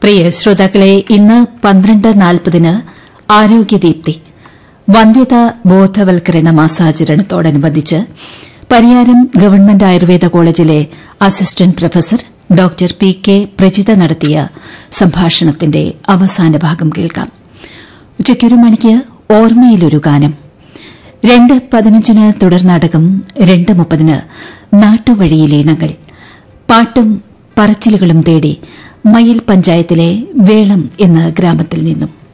പ്രിയ ശ്രോതാക്കളെ ഇന്ന് പന്ത്രണ്ട് നാൽപ്പതിന് ആരോഗ്യദീപ്തി വന്ധ്യത ബോധവൽക്കരണ മാസാചരണത്തോടനുബന്ധിച്ച് പരിയാരം ഗവൺമെന്റ് ആയുർവേദ കോളേജിലെ assistant professor doctor P K Prajitha നടത്തിയ സംഭാഷണത്തിന്റെ അവസാന ഭാഗം കേൾക്കാം ഉച്ചയ്ക്കൊരു മണിക്ക് ഓർമ്മയിലൊരു ഗാനം രണ്ട് പതിനഞ്ചിന് തുടർനാടകം രണ്ട് മുപ്പതിന് നാട്ടുവഴിയിലെ ഇണങ്ങൾ പാട്ടും പറച്ചിലുകളും തേടി മയിൽ പഞ്ചായത്തിലെ വേളം എന്ന ഗ്രാമത്തിൽ നിന്നും